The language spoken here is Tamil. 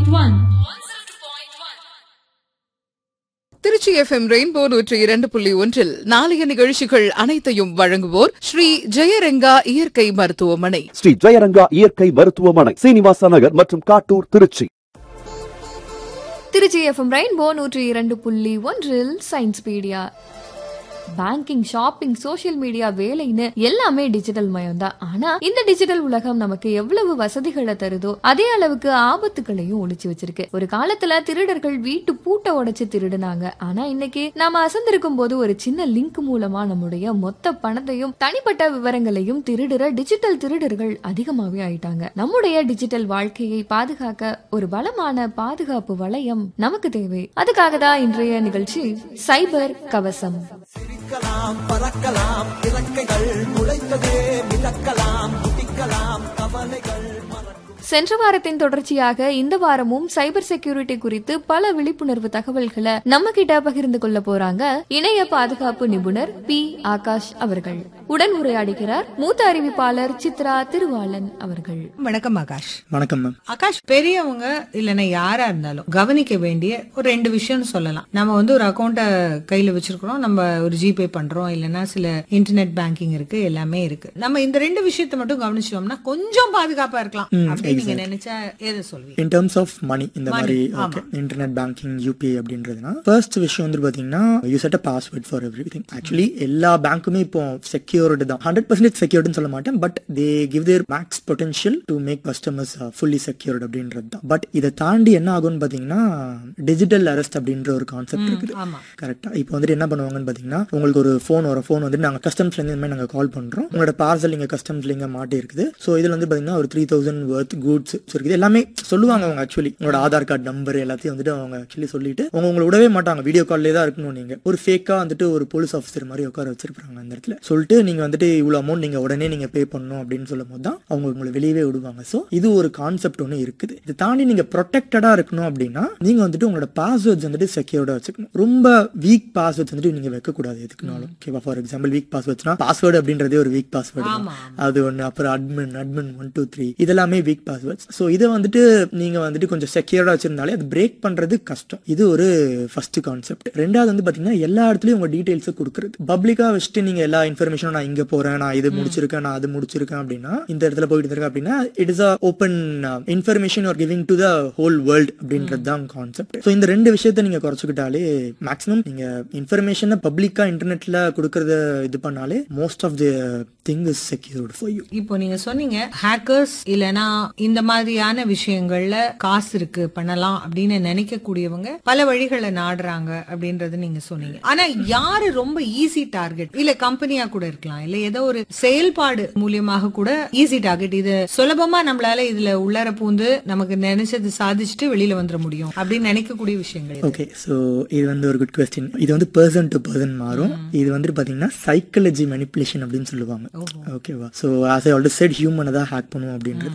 திருச்சி எஃப்எம் ரெயின்போ நூற்றி இரண்டு புள்ளி ஒன்றில் நாளைய நிகழ்ச்சிகள் அனைத்தையும் வழங்குவோர் ஸ்ரீ ஜெயரெங்கா இயற்கை மருத்துவமனை ஸ்ரீ ஜெயரங்கா இயற்கை மருத்துவமனை சீனிவாச நகர் மற்றும் காட்டூர் திருச்சி திருச்சி எஃப்எம் ரெயின்போ நூற்றி இரண்டு புள்ளி ஒன்றில் sciencepedia banking shopping social media வேலைன்னு எல்லாமே டிஜிட்டல் மயம் தான் ஆனா இந்த டிஜிட்டல் உலகம் நமக்கு எவ்வளவு வசதிகளை தருதோ அதே அளவுக்கு ஆபத்துகளையும் ஒளிச்சு வச்சிருக்கு ஒரு காலத்துல திருடர்கள் வீட்டு பூட்டை உடைச்சு திருடுனாங்க ஆனா இன்னைக்கு நாம அசந்திருக்கும் போது ஒரு சின்ன லிங்க் மூலமா நம்முடைய மொத்த பணத்தையும் தனிப்பட்ட விவரங்களையும் திருடுற டிஜிட்டல் திருடர்கள் அதிகமாவே ஆயிட்டாங்க நம்முடைய டிஜிட்டல் வாழ்க்கையை பாதுகாக்க ஒரு பலமான பாதுகாப்பு வளையம் நமக்கு தேவை அதுக்காக தான் இன்றைய நிகழ்ச்சி சைபர் கவசம் சிரிக்கலாம் பறக்கலாம் இறக்கைகள் முளைத்ததே மிதக்கலாம் துடிக்கலாம் கவலைகள் மறக்கும் சென்ற வாரத்தின் தொடர்ச்சியாக இந்த வாரமும் சைபர் செக்யூரிட்டி குறித்து பல விழிப்புணர்வு தகவல்களை நம்ம கிட்ட பகிர்ந்து கொள்ள போறாங்க இணைய பாதுகாப்பு நிபுணர் பி ஆகாஷ் அவர்கள் உடன் உரையாடுகிறார் மூத்த அறிவிப்பாளர் சித்ரா திருவாளன் அவர்கள் வணக்கம் ஆகாஷ் வணக்கம் மேம் ஆகாஷ் பெரியவங்க இல்லைன்னா யாரா இருந்தாலும் கவனிக்க வேண்டிய ஒரு ரெண்டு விஷயம்னு சொல்லலாம் நம்ம வந்து ஒரு அக்கௌண்ட்டை கையில வச்சிருக்கிறோம் நம்ம ஒரு ஜிபே பண்றோம் இல்லைன்னா சில இன்டர்நெட் பேங்கிங் இருக்கு எல்லாமே இருக்கு நம்ம இந்த ரெண்டு விஷயத்தை மட்டும் கவனிச்சோம்னா கொஞ்சம் பாதுகாப்பா இருக்கலாம் அப்படின்னு நீங்க நினைச்சா எதை சொல்வீங்க இன் டர்ம்ஸ் ஆஃப் மணி இந்த Money, மாதிரி ஆமா. ஓகே இன்டர்நெட் பேங்கிங் யூபிஐ அப்படின்றதுனா ஃபர்ஸ்ட் விஷயம் வந்து பாத்தீங்கன்னா you set a password for everything actually எல்லா பேங்க்குமே இப்போ செக்யூர்டு தான் ஹண்ட்ரட் பர்சன்டேஜ் செக்யூர்டுன்னு சொல்ல மாட்டேன் but they give their max potential to make customers fully secured அப்படின்றது தான் பட் இதை தாண்டி என்ன ஆகும்னு பாத்தீங்கன்னா டிஜிட்டல் அரெஸ்ட் அப்படின்ற ஒரு கான்செப்ட் இருக்குது ஆமா கரெக்டா இப்போ வந்துட்டு என்ன பண்ணுவாங்கன்னு பாத்தீங்கன்னா உங்களுக்கு ஒரு ஃபோன் வரும் ஃபோன் வந்துட்டு நாங்க கஸ்டம்ஸ்ல இருந்து இந்த மாதிரி நாங்க கால் பண்றோம் உங்களோட பார்சல் இங்க கஸ்டம்ஸ்ல இங்க மாட்டி இருக்குது ஸோ இதுல வந்து பாத்தீங்கன்னா ஒரு த்ரீ தௌசண்ட் ஒர்த் குட்ஸ் இருக்குது எல்லாமே சொல்லுவாங்க அவங்க ஆக்சுவலி உங்களோட ஆதார் கார்டு நம்பர் எல்லாத்தையும் வந்துட்டு அவங்க ஆக்சுவலி சொல்லிட்டு அவங்க உங்களை விடவே மாட்டாங்க வீடியோ கால்லே தான் இருக்கணும் நீங்க ஒரு ஃபேக்கா வந்துட்டு ஒரு போலீஸ் ஆஃபீஸர் மாதிரி உட்கார வச்சிருப்பாங்க அந்த இடத்துல சொல்லிட்டு நீங்க வந்துட்டு இவ்வளவு அமௌண்ட் நீங்க உடனே நீங்க பே பண்ணணும் அப்படின்னு சொல்லும் போது தான் அவங்க உங்களை வெளியவே விடுவாங்க ஸோ இது ஒரு கான்செப்ட் ஒன்று இருக்குது இதை தாண்டி நீங்க ப்ரொடெக்டடா இருக்கணும் அப்படின்னா நீங்க வந்துட்டு உங்களோட பாஸ்வேர்ட்ஸ் வந்துட்டு செக்யூர்டா வச்சுக்கணும் ரொம்ப வீக் பாஸ்வேர்ட்ஸ் வந்துட்டு நீங்க வைக்கக்கூடாது எதுக்குனாலும் ஓகேவா ஃபார் எக்ஸாம்பிள் வீக் பாஸ்வேர்ட்ஸ்னா பாஸ்வேர்டு அப்படின்றதே ஒரு வீக் பாஸ்வேர்டு ஆமா, அது ஒன்று அப்புறம் admin admin one two three இதெல்லாமே வீக் பாஸ்வேர்ட்ஸ் ஸோ இதை வந்துட்டு நீங்க வந்துட்டு கொஞ்சம் செக்யூர்டா வச்சிருந்தாலே அது பிரேக் பண்றது கஷ்டம் இது ஒரு ஃபர்ஸ்ட் கான்செப்ட் ரெண்டாவது வந்து பாத்தீங்கன்னா எல்லா இடத்துலயும் உங்க டீடைல்ஸ் கொடுக்குறது பப்ளிக்கா வச்சுட்டு நீங்க எல்லா இன்ஃபர்மேஷனும் நான் இங்க போறேன் நான் இது முடிச்சிருக்கேன் நான் அது முடிச்சிருக்கேன் அப்படின்னா இந்த இடத்துல போயிட்டு இருக்கேன் அப்படின்னா it is a open information are giving to the whole world அப்படின்றது தான் கான்செப்ட் ஸோ இந்த ரெண்டு விஷயத்த நீங்க குறைச்சிக்கிட்டாலே மேக்ஸிமம் நீங்க இன்ஃபர்மேஷனை பப்ளிக்கா இன்டர்நெட்ல கொடுக்கறத இது பண்ணாலே most of the thing is secured for you இப்போ நீங்க சொன்னீங்க ஹேக்கர்ஸ் இல்லனா இந்த மாதிரியான விஷயங்கள்ல காசு இருக்கு பண்ணலாம் அப்படின்னு நினைக்கக்கூடியவங்க பல வழிகளை நாடுறாங்க அப்படின்றது நீங்க சொன்னீங்க ஆனா யாரு ரொம்ப ஈஸி டார்கெட் இல்ல கம்பெனியா கூட இருக்கலாம் இல்ல ஏதோ ஒரு செயல்பாடு மூலியமாக கூட ஈஸி டார்கெட் இது சுலபமா நம்மளால இதுல உள்ளார பூந்து நமக்கு நினைச்சது சாதிச்சுட்டு வெளியில வந்துட முடியும் அப்படின்னு நினைக்கக்கூடிய விஷயங்கள் எது? ஓகே ஸோ இது வந்து ஒரு குட் கொஸ்டின் இது வந்து பர்சன் டு பர்சன் மாறும் இது வந்துட்டு பாத்தீங்கன்னா சைக்காலஜி மெனிப்புலேஷன் அப்படின்னு சொல்லுவாங்க ஓகேவா so as I already said ஹியூமனை தான் ஹேக் பண்ணுவோம் அப்படின்றது